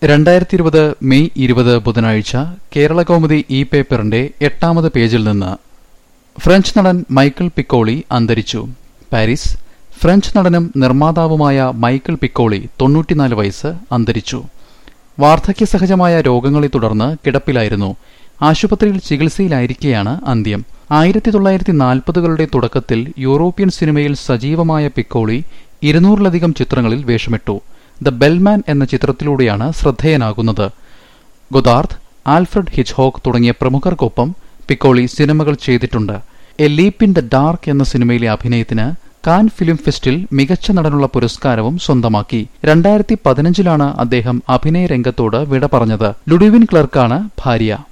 രണ്ടായിരത്തി ഇരുപത് മെയ് ഇരുപത് ബുധനാഴ്ച കേരള കൗമുദി ഇ പേപ്പറിന്റെ എട്ടാമത് പേജിൽ നിന്ന് ഫ്രഞ്ച് നടൻ മൈക്കിൾ പിക്കോളി അന്തരിച്ചു പാരീസ് ഫ്രഞ്ച് നടനും നിർമ്മാതാവുമായ മൈക്കിൾ പിക്കോളി തൊണ്ണൂറ്റിനാല് വയസ്സ് അന്തരിച്ചു വാർദ്ധക്യസഹജമായ രോഗങ്ങളെ തുടർന്ന് കിടപ്പിലായിരുന്നു ആശുപത്രിയിൽ ചികിത്സയിലായിരിക്കെയാണ് അന്ത്യം ആയിരത്തി തൊള്ളായിരത്തി നാൽപ്പതുകളുടെ തുടക്കത്തിൽ യൂറോപ്യൻ സിനിമയിൽ സജീവമായ പിക്കോളി ഇരുന്നൂറിലധികം ചിത്രങ്ങളിൽ വേഷമിട്ടു ദ ബെൽമാൻ എന്ന ചിത്രത്തിലൂടെയാണ് ശ്രദ്ധേയനാകുന്നത് ഗൊദാർത്ത് ആൽഫ്രഡ് ഹിച്ച്ഹോക്ക് തുടങ്ങിയ പ്രമുഖർക്കൊപ്പം പിക്കോളി സിനിമകൾ ചെയ്തിട്ടുണ്ട് a leap in the dark എന്ന സിനിമയിലെ അഭിനയത്തിന് കാൻ ഫിലിം ഫെസ്റ്റിൽ മികച്ച നടനുള്ള പുരസ്കാരവും സ്വന്തമാക്കി രണ്ടായിരത്തി പതിനഞ്ചിലാണ് അദ്ദേഹം അഭിനയ രംഗത്തോട് വിട പറഞ്ഞത് ലുഡിവിൻ ക്ലർക്കാണ് ഭാര്യ